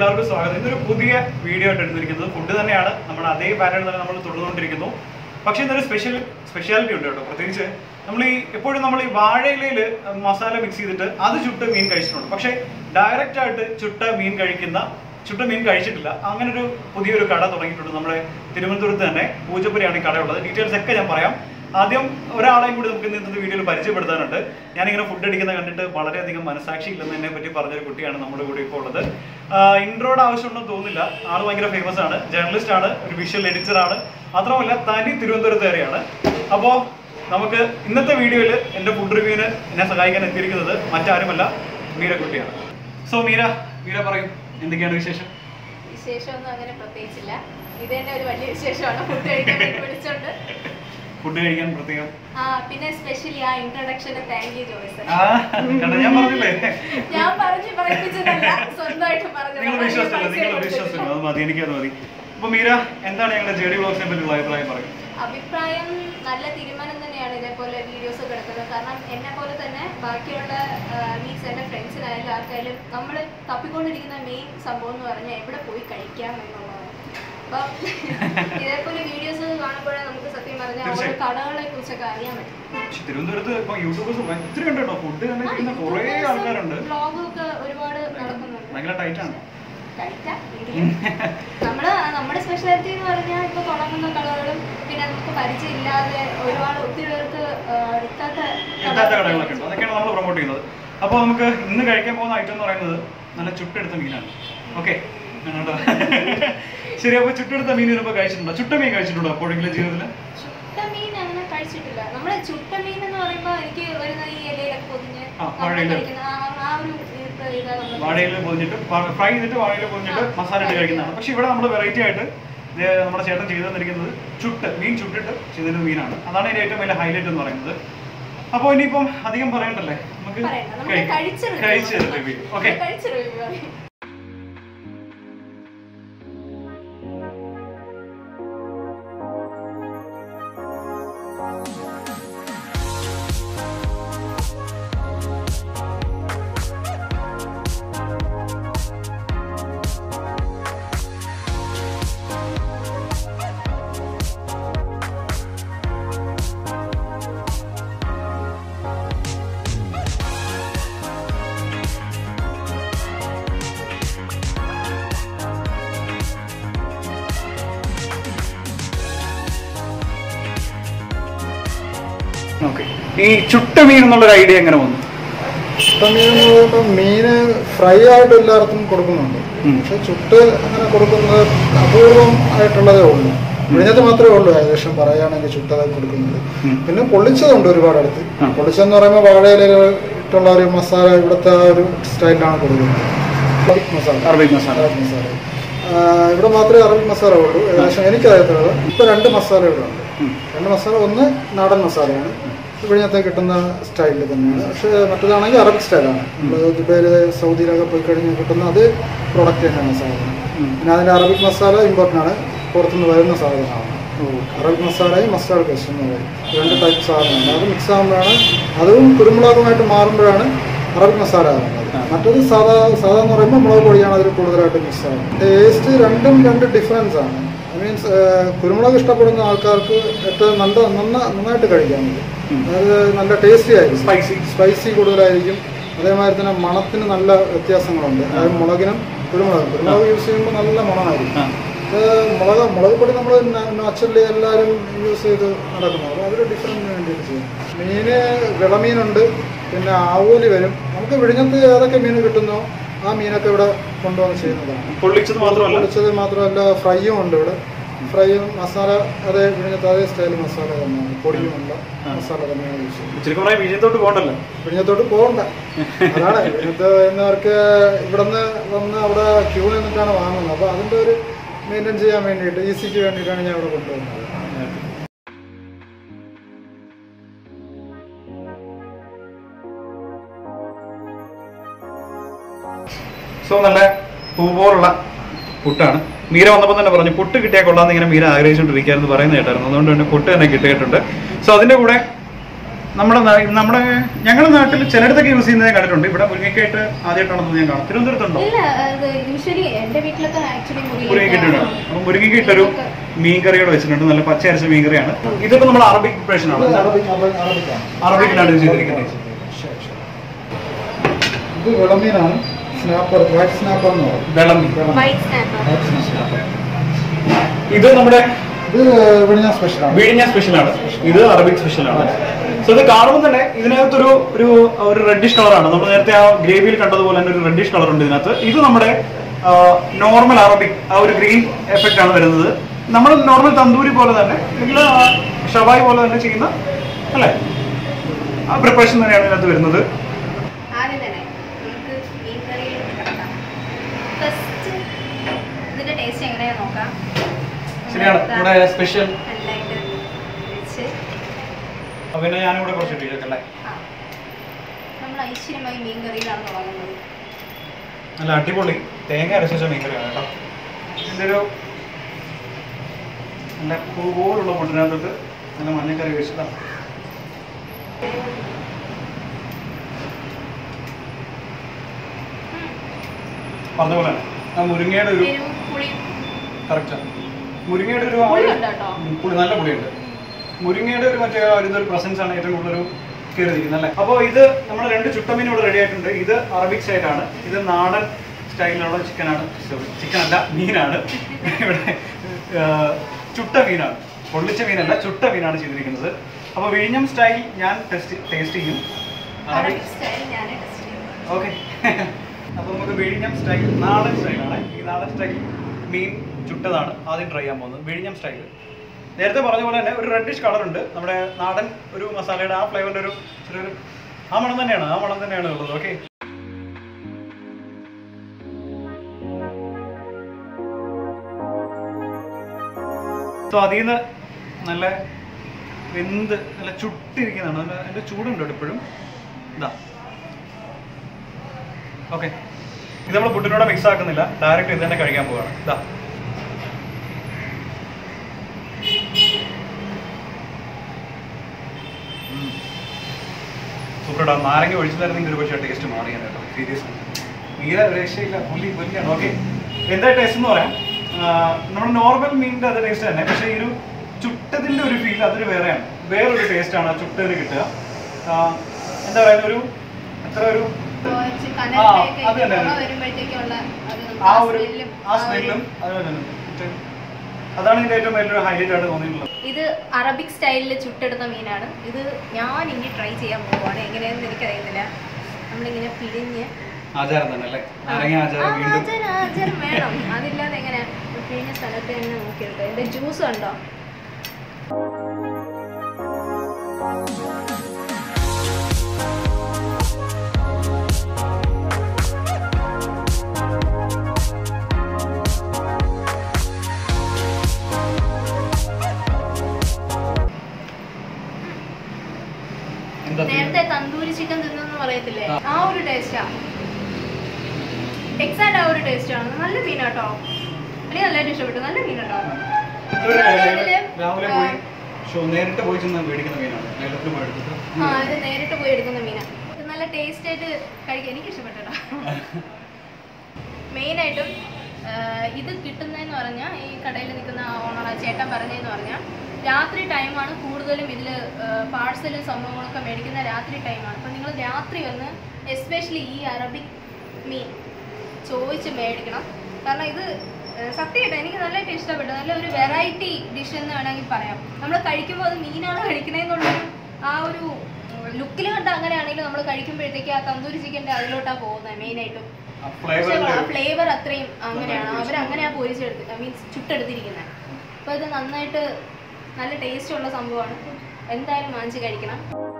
എല്ലാവർക്കും സ്വാഗതം ഇന്നൊരു പുതിയ വീഡിയോ ആയിട്ട് എടുത്തിരിക്കുന്നത് ഫുഡ് തന്നെയാണ് നമ്മുടെ അതേ പാറ്റേൺ തന്നെ നമ്മൾ തുടർന്നുകൊണ്ടിരിക്കുന്നു പക്ഷേ ഇന്നൊരു സ്പെഷ്യൽ സ്പെഷ്യാലിറ്റി ഉണ്ട് കേട്ടോ പ്രത്യേകിച്ച് നമ്മൾ ഈ എപ്പോഴും നമ്മൾ ഈ വാഴയിലയിൽ മസാല മിക്സ് ചെയ്തിട്ട് അത് ചുട്ട് മീൻ കഴിച്ചിട്ടുണ്ട് പക്ഷേ ഡയറക്റ്റ് ആയിട്ട് ചുട്ട മീൻ കഴിക്കുന്ന ചുട്ട മീൻ കഴിച്ചിട്ടില്ല അങ്ങനെ ഒരു പുതിയൊരു കട തുടങ്ങിയിട്ടുണ്ട് നമ്മുടെ തിരുവനന്തപുരത്ത് തന്നെ പൂജപ്പുരയാണ് ഈ കടയുള്ളത് ഡീറ്റെയിൽസ് ഒക്കെ ഞാൻ പറയാം ആദ്യം ഒരാളെയും കൂടി നമുക്ക് ഇന്നത്തെ വീഡിയോയിൽ പരിചയപ്പെടുത്താനുണ്ട് ഞാനിങ്ങനെ ഫുഡ് അടിക്കുന്ന കണ്ടിട്ട് വളരെയധികം മനസാക്ഷി ഇല്ലെന്നതിനെ പറ്റി പറഞ്ഞൊരു കുട്ടിയാണ് നമ്മുടെ കൂടെ ഇപ്പോൾ ഉള്ളത് ഇൻട്രോയുടെ ആവശ്യമുണ്ടെന്ന് തോന്നുന്നില്ല ആൾ ഭയങ്കര ഫേമസ് ആണ് ജേർണലിസ്റ്റ് ആണ് ഒരു വിഷ്വൽ എഡിറ്റർ ആണ് മാത്രമല്ല തനി തിരുവനന്തപുരത്തുകാരിയാണ് അപ്പോൾ നമുക്ക് ഇന്നത്തെ വീഡിയോയിൽ എൻ്റെ ഫുഡ് റിവ്യൂവിന് എന്നെ സഹായിക്കാൻ എത്തിയിരിക്കുന്നത് മറ്റാരുമല്ല മീരക്കുട്ടിയാണ് സോ മീര മീര പറയും എന്തൊക്കെയാണ് വിശേഷം വിശേഷമൊന്നും അങ്ങനെ പ്രത്യേകിച്ചില്ല ഇത് തന്നെ ഒരു വലിയ വിശേഷമാണ് ഫുഡ് കഴിക്കാൻ വേണ്ടി വിളിച്ചോണ്ട് ഫുഡ് കഴിക്കാൻ പ്രത്യേകം ആ പിന്നെ സ്പെഷ്യലി ആ ഇൻട്രൊഡക്ഷന് താങ്ക് യു ജോയ്സ് ആ കണ്ടോ ഞാൻ പറഞ്ഞില്ലേ ഞാൻ പറഞ്ഞു പറയിപ്പിച്ചതല്ല സ്വന്തമായിട്ട് നിങ്ങൾ വിശ്വസിച്ചല്ലോ നിങ്ങൾ വിശ്വസിച്ചല്ലോ അത് മതി എനിക്കത് മതി അപ്പൊ മീര എന്താണ് ഞങ്ങളുടെ ജെ ഡി ബ്ലോഗ്സിനെ പറ്റിയുള്ള അഭിപ്രായം പറയും അഭിപ്രായം നല്ല തീരുമാനം തന്നെയാണ് ഇതേപോലെ വീഡിയോസ് ഒക്കെ എടുക്കുന്നത് കാരണം എന്നെ പോലെ തന്നെ ബാക്കിയുള്ള മീൻസ് എൻ്റെ ഫ്രണ്ട്സിനായാലും ആർക്കായാലും നമ്മൾ തപ്പിക്കൊണ്ടിരിക്കുന്ന മെയിൻ സംഭവം എന്ന് പറഞ്ഞാൽ എവിടെ പോയി കഴിക്കാം എന്നുള്ളതാണ് അപ്പം ഇതേപോലെ വീഡിയോസ് കാണുമ്പോഴേ നമുക്ക് സത്യം പറഞ്ഞാൽ ഓരോ തീർച്ചയായും. കടകളെ കുറിച്ചൊക്കെ അറിയാൻ പറ്റും പക്ഷെ തിരുവനന്തപുരത്ത് ഇപ്പൊ യൂട്യൂബേഴ്സ് ഒത്തിരി ഉണ്ട് കേട്ടോ ഫുഡ് തന്നെ ചെയ്യുന്ന കുറേ ആൾക്കാരുണ്ട് വ്ളോഗൊക്കെ ഒരുപാട് നടക്കുന്നുണ്ട് ഭയങ്കര ടൈറ്റ് ആണ് കഴിക്കാം, എങ്കിലും നമ്മള് നമ്മുടെ സ്പെഷ്യാലിറ്റി എന്ന് പറഞ്ഞാൽ ഇപ്പൊ തുടങ്ങുന്ന കടകളും പിന്നെ നമുക്ക് പരിചയമില്ലാതെ ഒരുപാട് ഒത്തിരി പേർക്ക് ആ, എത്താത്ത എത്താത്ത കടകളൊക്കെ ഉണ്ട് അതൊക്കെയാണ് നമ്മൾ പ്രൊമോട്ട് ചെയ്യുന്നത് അപ്പോൾ നമുക്ക് ഇന്ന് കഴിക്കാൻ പോകുന്ന ഐറ്റം എന്ന് പറയുന്നത് നല്ല ചുട്ടെടുത്ത മീനാണ് ഓക്കെ ശരി അപ്പോൾ ചുട്ടെടുത്ത മീൻ വരുമ്പോൾ കഴിച്ചിട്ടുണ്ടോ ചുട്ട മീൻ കഴിച്ചിട്ടുണ്ടോ അപ്പോഴെങ്കിലും ജീവിതത്തിൽ ചുട്ട മീൻ അങ്ങനെ കഴിച്ചിട്ടില്ല നമ്മള് ചുട്ട മീൻ എന്ന് പറയുമ്പോ എനിക്ക് വരുന്ന ഈ ഇലയിലൊക്കെ പൊതിഞ്ഞ് ആ, നമ്മൾ വാഴയില. കഴിക്കുന്ന ആ- ആ ഒരു ഇത് ഇതാ നമ്മള് വാഴയിൽ പൊതിഞ്ഞിട്ട് ഫ്രൈ ചെയ്തിട്ട് വാഴയിൽ പൊതിഞ്ഞിട്ട് ആ, മസാല ഇട്ട് കഴിക്കുന്നതാണ്. കഴിക്കുന്നതാണ് പക്ഷെ ഇവിടെ നമ്മൾ വെറൈറ്റി ആയിട്ട് ദേ നമ്മുടെ ചേട്ടൻ ചെയ്തു തന്നിരിക്കുന്നത് ചുട്ട് മീൻ ചുട്ടിട്ട് ചെയ്തൊരു മീനാണ് അതാണ് ഇതിന്റെ ഏറ്റവും വലിയ ഹൈലൈറ്റ് എന്ന് പറയുന്നത് അപ്പോൾ ഇനിയിപ്പം അധികം പറയണ്ടല്ലേ നമുക്ക് പറയണ്ട നമ്മൾ കഴിക്കാം. കഴിച്ച review കഴിച്ച ആണ്. റിവ്യൂ ഓക്കെ കഴിച്ച റിവ്യൂ പറയും ഓക്കെ ഈ ചുട്ട മീൻ എന്നുള്ളൊരു ഐഡിയ എങ്ങനെ വന്നു ചുട്ട മീൻ എന്ന് പറയുമ്പോൾ മീന് ഫ്രൈ ആയിട്ട് എല്ലായിടത്തും കൊടുക്കുന്നുണ്ട് ഉം. പക്ഷെ ചുട്ട് അങ്ങനെ കൊടുക്കുന്നത് അപൂർവം ആയിട്ടുള്ളതേ ഉള്ളൂ വിഴിഞ്ഞത്ത് മാത്രമേ ഉള്ളൂ ഏകദേശം പറയുകയാണെങ്കിൽ ചുട്ടതായി കൊടുക്കുന്നത് ഉം. പിന്നെ പൊള്ളിച്ചതുണ്ട് ഒരുപാട് അടുത്ത് ആ. പൊള്ളിച്ചതെന്ന് പറയുമ്പോൾ വാഴയില ഇട്ടുള്ള ഒരു മസാല ഇവിടുത്തെ ആ ഒരു സ്റ്റൈലിലാണ് കൊടുക്കുന്നത് Arabic masala Arabic masala Arabic masala ആ, ഇവിടെ മാത്രമേ അറബിക് മസാല ഉള്ളൂ ഏകദേശം എനിക്കറിയത്തുള്ളത് ഇപ്പൊ രണ്ട് മസാല ഇവിടെ ഉണ്ട് ഉം. രണ്ട് മസാല ഒന്ന് നാടൻ മസാലയാണ് വിഴിഞ്ഞത്തെ കിട്ടുന്ന സ്റ്റൈലിൽ തന്നെയാണ് പക്ഷേ മറ്റേതാണെങ്കിൽ അറബിക് സ്റ്റൈലാണ് നമ്മൾ ദുബൈയിൽ സൗദിയിലൊക്കെ പോയി കഴിഞ്ഞ് കിട്ടുന്ന അത് പ്രൊഡക്റ്റ് തന്നെയാണ് സാധനം ഉം. പിന്നെ അതിൻ്റെ അറബിക് മസാല ഇമ്പോർട്ടൻ്റ് ആണ് പുറത്തുനിന്ന് വരുന്ന സാധനമാണ് അറബിക് മസാലയും മസ്റ്റാർഡ് പേസ്റ്റ് എന്ന് പറയും രണ്ട് ടൈപ്പ് സാധനമാണ് അത് മിക്സ് ആകുമ്പോഴാണ് അതും കുരുമുളകുമായിട്ട് മാറുമ്പോഴാണ് അറബിക് മസാല ആകുന്നത് മറ്റത് സാധാ സാധാ എന്ന് പറയുമ്പോൾ മുളക് പൊടിയാണ് അതിൽ കൂടുതലായിട്ട് മിക്സ് ആകുന്നത് ടേസ്റ്റ് രണ്ടും രണ്ട് ഡിഫറൻസ് ആണ് മീൻസ് കുരുമുളക് ഇഷ്ടപ്പെടുന്ന ആൾക്കാർക്ക് ഏറ്റവും നല്ല നന്ന നന്നായിട്ട് കഴിക്കാൻ പറ്റും ഉം. അതായത് നല്ല ടേസ്റ്റി ആയിരിക്കും Spicy. സ്പൈസി കൂടുതലായിരിക്കും അതേമാതിരി തന്നെ മണത്തിന് നല്ല വ്യത്യാസങ്ങളുണ്ട് അതായത് മുളകിനും കുരുമുളകും കുരുമുളക് യൂസ് ചെയ്യുമ്പോൾ നല്ല മണമായിരിക്കും ആ. ഇത് മുളക് മുളക് പൊടി നമ്മൾ നാച്ചുറലി എല്ലാവരും യൂസ് ചെയ്ത് നടക്കുന്നു അപ്പോൾ അതൊരു ഡിഫറൻറ്റിന് വേണ്ടിയിട്ട് ചെയ്യും മീന് വിളമീനുണ്ട് പിന്നെ ആവൂലി വരും നമുക്ക് വിഴിഞ്ഞത്ത് ഏതൊക്കെ മീൻ കിട്ടുന്നോ ആ മീനൊക്കെ ഇവിടെ കൊണ്ടുവന്ന് ചെയ്യുന്നതാണ് പൊള്ളിച്ചത് മാത്രമല്ല പൊളിച്ചത് മാത്രമല്ല ഫ്രൈയും ഉണ്ട് ഇവിടെ ഫ്രൈയും മസാല അതേ വിഴിഞ്ഞത്ത് അതേ സ്റ്റൈൽ മസാല തന്നെയാണ് പൊടിയുമുള്ള മസാല തന്നെയാണ് യൂസ് ചെയ്യുന്നത് ശരിക്കും പറഞ്ഞാൽ വിജയത്തോട്ട് പോകണ്ടല്ലോ വിഴിഞ്ഞത്തോട്ട് പോകണ്ട അതാണ് വിഴിഞ്ഞത്ത് എന്നവർക്ക് ഇവിടുന്ന് വന്ന് അവിടെ ക്യൂ നിന്നിട്ടാണ് വാങ്ങുന്നത് അപ്പോൾ അതിൻ്റെ ഒരു മെയിൻറ്റെയിൻ ചെയ്യാൻ വേണ്ടിയിട്ട് ഈസിക്ക് വേണ്ടിയിട്ടാണ് ഞാൻ ഇവിടെ കൊണ്ടുവന്നത് സോ നല്ല പൂ പോലുള്ള പുട്ടാണ് മീര വന്നപ്പോൾ തന്നെ പറഞ്ഞു പുട്ട് കിട്ടിയാൽ കൊള്ളാന്ന് ഇങ്ങനെ മീര ആഗ്രഹിച്ചുകൊണ്ടിരിക്കുകയായിരുന്നു പറയുന്നത് കേട്ടായിരുന്നു അതുകൊണ്ട് തന്നെ പുട്ട് തന്നെ കിട്ടിയിട്ടുണ്ട് സോ അതിന്റെ കൂടെ നമ്മുടെ നാ- നമ്മുടെ ഞങ്ങളുടെ നാട്ടിൽ ചിലയിടത്തൊക്കെ യൂസ് ചെയ്യുന്നത് ഞാൻ കണ്ടിട്ടുണ്ട് ഇവിടെ മുരിങ്ങയ്ക്കായിട്ട് ആദ്യമായിട്ടാണെന്ന് ഞാൻ കാണാം തിരുവനന്തപുരത്തുണ്ടോ ഇല്ല അത് യൂഷ്വലി എന്റെ വീട്ടിലൊക്കെ ആക്ച്വലി മുരിങ്ങയ്ക്കിട്ടുണ്ട് അപ്പൊ മുരിങ്ങയ്ക്കിട്ടൊരു മീൻ കറിയോട് വെച്ചിട്ടുണ്ട് നല്ല പച്ച അരച്ച മീൻ കറിയാണ് ഇതിപ്പോ നമ്മൾ അറബിക് പ്രിപ്പറേഷൻ ആണ് അറബിക് അറബിക് അറബിക്കാണ് അറബിക്കിലാണ് ഇത് ചെയ്തിരിക്കുന്നത് ശരി, ശരി. ഇത് വിളമീനാണ് സ്നാപ്പർ വൈറ്റ് സ്നാപ്പർ എന്ന് പറയും വെള്ളം മീൻ വൈറ്റ് സ്നാപ്പർ വൈറ്റ് സ്നാപ്പർ ഇത് നമ്മുടെ ഇത് വിഴിഞ്ഞ സ്പെഷ്യലാണ് വിഴിഞ്ഞ സ്പെഷ്യലാണ് ഇത് അറബിക് സ്പെഷ്യലാണ് സോ ഇത് കാണുമ്പോൾ തന്നെ ഇതിനകത്തൊരു ഒരു ഒരു റെഡിഷ് കളറാണ് നമ്മൾ നേരത്തെ ആ ഗ്രേവിയിൽ കണ്ടതുപോലെ തന്നെ ഒരു റെഡിഷ് കളർ ഉണ്ട് ഇതിനകത്ത് ഇത് നമ്മുടെ നോർമൽ അറബിക് ആ ഒരു ഗ്രീൻ എഫക്റ്റ് ആണ് വരുന്നത് നമ്മൾ നോർമൽ തന്തൂരി പോലെ തന്നെ ഇതിൽ ഷവായി പോലെ തന്നെ ചെയ്യുന്ന അല്ലേ ആ പ്രിപ്പറേഷൻ തന്നെയാണ് ഇതിനകത്ത് വരുന്നത് ആദ്യം തന്നെ നമുക്ക് മീൻ കറിയിലോട്ട് കിടക്കാം ഫസ്റ്റ് ഇതിന്റെ ടേസ്റ്റ് എങ്ങനെയാ നോക്കാം ശരിയാണ് നമ്മുടെ സ്പെഷ്യൽ നല്ലതായിട്ട് വെച്ച് പിന്നെ ഞാനും കൂടെ കുറച്ച് ഇട്ടിട്ടല്ലേ ആ നമ്മൾ ഐശ്വര്യമായി മീൻ കറിയിലാണ് തുടങ്ങുന്നത് നല്ല അടിപൊളി തേങ്ങ അരച്ച മീൻ കറിയാണ് കേട്ടോ ഇതിൻ്റെ ഒരു നല്ല പൂ പോലുള്ള മുട്ടിനകത്തോട്ട് നല്ല മഞ്ഞക്കറി വെച്ചതാണ് പറഞ്ഞ പോലെ തന്നെ ആ മുരിങ്ങയുടെ ഒരു എരിവും പുളിയും കറക്റ്റ് മുരിങ്ങയുടെ ഒരു ആ ഒരു- പുളിയുണ്ട് കേട്ടോ. ഉം, പുളി നല്ല പുളിയുണ്ട് മുരിങ്ങയുടെ ഒരു മറ്റേ ആ ഒരു ഇതൊരു പ്രസൻസ് ആണ് ഏറ്റവും കൂടുതൽ ഒരു കയറിയിരിക്കുന്നത് അല്ലേ അപ്പോൾ ഇത് നമ്മുടെ രണ്ട് ചുട്ടമീൻ ഇവിടെ റെഡി ആയിട്ടുണ്ട് ഇത് അറബിക് സ്റ്റൈലാണ് ഇത് നാടൻ സ്റ്റൈലിലുള്ള ചിക്കനാണ് സോറി ചിക്കൻ അല്ല മീനാണ് ഇവിടെ ആ, ചുട്ട മീനാണ് പൊള്ളിച്ച മീനല്ല ചുട്ട മീനാണ് ചെയ്തിരിക്കുന്നത് അപ്പോൾ വിഴിഞ്ഞം സ്റ്റൈൽ ഞാൻ ടെസ്റ്റ് ടേസ്റ്റ് ചെയ്യും അറബിക് അറബിക് സ്റ്റൈൽ ഞാൻ ടെസ്റ്റ് ചെയ്യുന്നത് ഓക്കെ അപ്പോൾ നമുക്ക് വിഴിഞ്ഞം സ്റ്റൈൽ നാടൻ സ്റ്റൈലാണ് ഈ നാടൻ സ്റ്റൈൽ മീൻ ചുട്ടതാണ് ആദ്യം ട്രൈ ചെയ്യാൻ പോകുന്നത് വിഴിഞ്ഞം സ്റ്റൈൽ നേരത്തെ പറഞ്ഞ പോലെ തന്നെ ഒരു റെഡിഷ് കളർ ഉണ്ട് നമ്മുടെ നാടൻ ഒരു മസാലയുടെ ആ ഫ്ലേവറിന്റെ ഒരു ചെറിയൊരു ആ മണം തന്നെയാണ് ആ മണം തന്നെയാണ് ഉള്ളത് ഓക്കെ സോ അതിൽ നിന്ന് നല്ല വെന്ത് നല്ല ചുട്ടിരിക്കുന്നതാണ് നല്ല അതിൻ്റെ ചൂടുണ്ട് കേട്ടോ ഇപ്പോഴും ഇതാ ഓക്കെ ഇത് നമ്മൾ ഫുഡിനോടെ മിക്സ് ആക്കുന്നില്ല ഡയറക്റ്റ് ഇത് തന്നെ കഴിക്കാൻ പോവാണ് ഇതാ സൂപ്പർടാ നാരങ്ങ ഒഴിച്ചു തരുന്നെങ്കിൽ ഒരു പക്ഷേ ടേസ്റ്റ് മാറിയാൻ കേട്ടോ സീരിയസ് മീര ഒരു രക്ഷയില്ല പുല്ലി പുല്ലിയാണ് ഓക്കെ എന്താ ടേസ്റ്റ് എന്ന് പറയാം നമ്മുടെ നോർമൽ മീനിന്റെ അതേ ടേസ്റ്റ് തന്നെ പക്ഷേ ഈ ഒരു ചുട്ടതിന്റെ ഒരു ഫീൽ അതൊരു വേറെയാണ് വേറൊരു ടേസ്റ്റ് ആണ് ആ ചുട്ടതിന് കിട്ടുക ആ, എന്താ പറയുക ഒരു എത്ര ഒരു കുറച്ച് ആ, കനലിലേക്ക് അത് തന്നെ. പുക വരുമ്പോഴത്തേക്കുള്ള അത് നമുക്ക് ആ ഒരു സ്മെല്ലും ആ സ്മെല്ലും അതുപോലെ തന്നെ മറ്റേ അതാണ് ഇതിന്റെ ഏറ്റവും വലിയൊരു ഹൈലൈറ്റ് ആയിട്ട് തോന്നിയിട്ടുള്ളത് ഇത് അറബിക് സ്റ്റൈലിൽ ചുട്ടെടുത്ത മീനാണ് ഇത് ഞാൻ ഇനി ട്രൈ ചെയ്യാൻ പോവാണ് എങ്ങനെയാണെന്ന് എനിക്കറിയുന്നില്ല നമ്മളിങ്ങനെ പിഴിഞ്ഞ് ആചാരം തന്നെ അല്ലേ നാരങ്ങ ആ, ആചാരം വീണ്ടും ആചാരം ആചാരം വേണം അതില്ലാതെ എങ്ങനെ പിഴിഞ്ഞ സ്ഥലത്ത് തന്നെ നോക്കിയെടുക്കാം ഇതിന്റെ ജ്യൂസ് കണ്ടോ എന്താ നേരത്തെ തന്തൂരി ചിക്കൻ തിന്നെന്ന് പറയത്തില്ലേ ആ. ആ ഒരു ടേസ്റ്റാ എക്സാക്ട് ആ ഒരു ടേസ്റ്റ് ആണ് നല്ല മീനാട്ടോ എനിക്ക് നല്ലതായിട്ട് ഇഷ്ടപ്പെട്ടു നല്ല മീനാട്ടോ ഇതൊരു ഇതില്, രാവിലെ ആ, പോയി ഷോ നേരിട്ട് പോയി ചെന്ന് മേടിക്കുന്ന മീനാണ് നേരത്തിൽ പോയി എടുത്തിട്ട് ആ ഇത് നേരിട്ട് പോയി എടുക്കുന്ന മീനാ ഇത് നല്ല ടേസ്റ്റ് ആയിട്ട് കഴിക്കാൻ എനിക്ക് ഇഷ്ടപ്പെട്ടോ മെയിനായിട്ടും ഇത് കിട്ടുന്നതെന്ന് പറഞ്ഞാൽ ഈ കടയിൽ നിൽക്കുന്ന ഓണർ ചേട്ടൻ പറഞ്ഞതെന്ന് പറഞ്ഞാൽ രാത്രി ടൈമാണ് കൂടുതലും ഇതിൽ പാഴ്സലും സംഭവങ്ങളൊക്കെ മേടിക്കുന്ന രാത്രി ടൈമാണ് അപ്പം നിങ്ങൾ രാത്രി വന്ന് എസ്പെഷ്യലി ഈ അറബിക് മീൻ ചോദിച്ച് മേടിക്കണം കാരണം ഇത് സത്യമായിട്ട് എനിക്ക് നല്ലതായിട്ട് ഇഷ്ടപ്പെട്ടു നല്ല ഒരു വെറൈറ്റി ഡിഷ് എന്ന് വേണമെങ്കിൽ പറയാം നമ്മൾ കഴിക്കുമ്പോൾ അത് മീനാണ് കഴിക്കണേന്നുള്ളൊരു ആ ഒരു ലുക്കിൽ കണ്ട അങ്ങനെയാണെങ്കിലും നമ്മൾ കഴിക്കുമ്പോഴത്തേക്ക് ആ തന്തൂരി ചിക്കൻ്റെ അതിലോട്ടാണ് പോകുന്നത് മെയിനായിട്ടും ആ ഫ്ലേവർ ഫ്ലേവർ അത്രയും അങ്ങനെയാണ് അവർ അങ്ങനെയാ പൊരിച്ചെടുത്ത് മീൻസ് ചുട്ടെടുത്തിരിക്കുന്നത് അപ്പൊ ഇത് നന്നായിട്ട് നല്ല ടേസ്റ്റ് ഉള്ള സംഭവമാണ് എന്തായാലും വാങ്ങിച്ച് കഴിക്കണം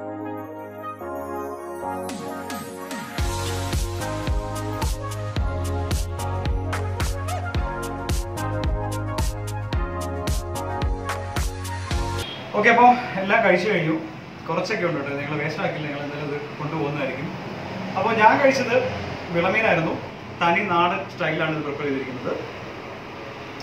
ഓക്കെ അപ്പോൾ എല്ലാം കഴിച്ചു കഴിഞ്ഞു കുറച്ചൊക്കെ ഉണ്ട് കേട്ടോ നിങ്ങൾ വേസ്റ്റ് ആക്കില്ല നിങ്ങൾ എന്തായാലും ഇത് കൊണ്ടുപോകുന്നതായിരിക്കും അപ്പോൾ ഞാൻ കഴിച്ചത് വിളമീനായിരുന്നു തനി നാടൻ സ്റ്റൈലാണ് ഇത് പ്രിപ്പയർ ചെയ്തിരിക്കുന്നത്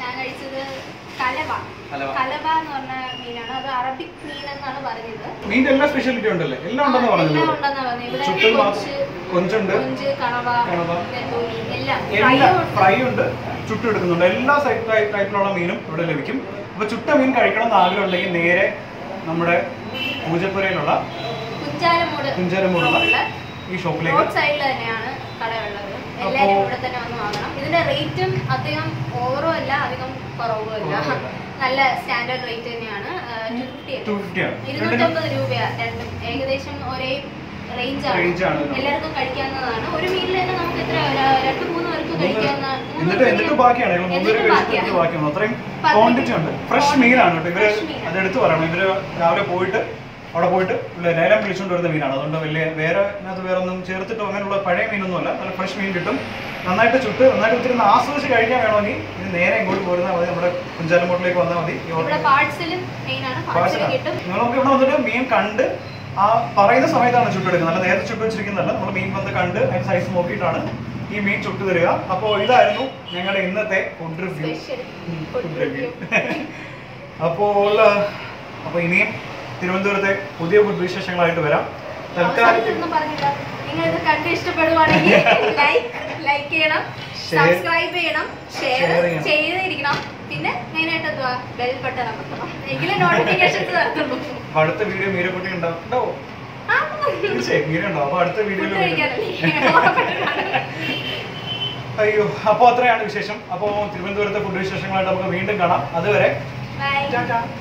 ഞാൻ കഴിച്ചത് കലവ കലവ. കലവ എന്ന് പറഞ്ഞ മീനാണ് അത് അറബിക് മീൻ എന്നാണ് പറഞ്ഞത് മീൻ്റെ എല്ലാ സ്പെഷ്യാലിറ്റി ഉണ്ടല്ലേ എല്ലാം ഉണ്ടെന്ന് എല്ലാം പറഞ്ഞല്ലോ ഉണ്ടെന്നാ പറഞ്ഞത് ഇവിടെ ചുട്ടൽ കൊഞ്ച് മാത്രം കൊഞ്ചുണ്ട് കൊഞ്ച് കണവ കണവ. നെത്തോലി എല്ലാം എല്ലാം ഫ്രൈയും ഉണ്ട്. ഫ്രൈ ഉണ്ട് ചുട്ടെടുക്കുന്നുണ്ട് എല്ലാ ടൈപ്പിലുള്ള മീനും ഇവിടെ ലഭിക്കും അപ്പൊ ചുട്ട മീൻ കഴിക്കണം എന്ന് ആഗ്രഹം ഉണ്ടെങ്കിൽ നേരെ നമ്മുടെ പൂജപ്പുരയിലുള്ള കുഞ്ചാലമൂട് കുഞ്ചാലമൂടുള്ള ഉള്ള ഈ ഷോപ്പിലേക്ക് റോഡ് സൈഡിൽ തന്നെയാണ് കടയുള്ളത് എല്ലാവരും ഇവിടെ തന്നെ വന്ന് വാങ്ങണം ഇതിന്റെ റേറ്റും അധികം ഓവറും അല്ല അധികം കുറവും അല്ല കുറവുമല്ല. നല്ല സ്റ്റാൻഡേർഡ് റേറ്റ് തന്നെയാണ് ടു ഫിഫ്റ്റി ടു ഫിഫ്റ്റി ആണ് ഇരുന്നൂറ്റമ്പത് രൂപയാണ് രണ്ടും ഏകദേശം ഒരേ റേഞ്ച് ആണ് Range ആണ്. എല്ലാവർക്കും കഴിക്കാവുന്നതാണ് ഒരു മീലിൽ തന്നെ നമുക്ക് എത്ര ഒരു- രണ്ട് മൂന്ന് പേർക്ക് കഴിക്കാവുന്ന മൂന്ന് എന്നിട്ട് എന്നിട്ട് പേർക്ക് ബാക്കിയാണ് ഞങ്ങൾ മൂന്നുപേര് എന്നിട്ട് കഴിച്ചിട്ട് ബാക്കിയാണ്. ബാക്കിയാണ് അത്രയും പത്ത് ക്വാണ്ടിറ്റി ഉണ്ട് ഫ്രഷ് quantity. മീനാണ് കേട്ടോ ഇവര് Fresh മീനാണ്. അത് എടുത്ത് പറയണം ഇവര് രാവിലെ പോയിട്ട് അവിടെ പോയിട്ട് ല- ലേലം വിളിച്ചുകൊണ്ട് വരുന്ന മീനാണ് അതുകൊണ്ട് വലിയ വേറെ അതിനകത്ത് വേറെ ഒന്നും ചേർത്തിട്ടോ അങ്ങനെയുള്ള പഴയ മീനൊന്നും അല്ല നല്ല ഫ്രഷ് മീൻ കിട്ടും നന്നായിട്ട് ചുട്ട് നന്നായിട്ട് ഒത്തിരി ഒന്ന് ആസ്വദിച്ച് കഴിക്കാൻ വേണമെങ്കിൽ ഇത് നേരെ ഇങ്ങോട്ട് പോരുന്നാൽ മതി നമ്മുടെ കുഞ്ചാലമോട്ടിലേക്ക് വന്നാൽ മതി ഈ ഇവിടെ പാർട്സലും മെയിനാണ് പാർസൽ പാഴ്സലാണ് കിട്ടും നിങ്ങൾ നമുക്ക് ഇവിടെ വന്നിട്ട് മീൻ കണ്ട് ആ പറയുന്ന സമയത്താണ് ചുട്ടെടുക്കുന്നത് അല്ല നേരത്തെ ചുട്ട് വെച്ചിരിക്കുന്നതല്ല നമ്മൾ മീൻ വന്ന് കണ്ട് അതിന്റെ സൈസ് നോക്കിയിട്ടാണ് ഈ മീൻ ചുട്ടു തരിക അപ്പോൾ ഇതായിരുന്നു ഞങ്ങളുടെ ഇന്നത്തെ food review special food review അപ്പോൾ അപ്പോൾ ഇനിയും തിരുവനന്തപുരത്തെ പുതിയ ഫുഡ് വിശേഷങ്ങളായിട്ട് വരാം തൽക്കാലം അവസാനത്തൊന്നും പറഞ്ഞില്ല നിങ്ങൾ ഇത് കണ്ട് ഇഷ്ടപ്പെടുവാണെങ്കിൽ ലൈക്ക് ലൈക്ക് ചെയ്യണം Share. സബ്സ്ക്രൈബ് ചെയ്യണം ഷെയർ Share ചെയ്യണം. ചെയ്തിരിക്കണം പിന്നെ മെയിനായിട്ട് എന്തുവാ ബെൽ ബട്ടൺ അമർത്തണം എങ്കിലും നോട്ടിഫിക്കേഷൻസ് നടത്തുള്ളൂ അപ്പൊ അടുത്ത വീഡിയോ മീരക്കുട്ടി ഉണ്ടാവും ഉണ്ടാവോ ആ, തീർച്ചയായും മീര ഉണ്ടാവും അപ്പൊ അടുത്ത ഫുഡ് വീഡിയോയിൽ കഴിക്കാനല്ലേ ഉറപ്പായിട്ടും അയ്യോ അപ്പോൾ അത്രയാണ് വിശേഷം അപ്പോൾ തിരുവനന്തപുരത്തെ ഫുഡ് വിശേഷങ്ങളായിട്ട് നമുക്ക് വീണ്ടും കാണാം അതുവരെ ബൈ ടാറ്റാ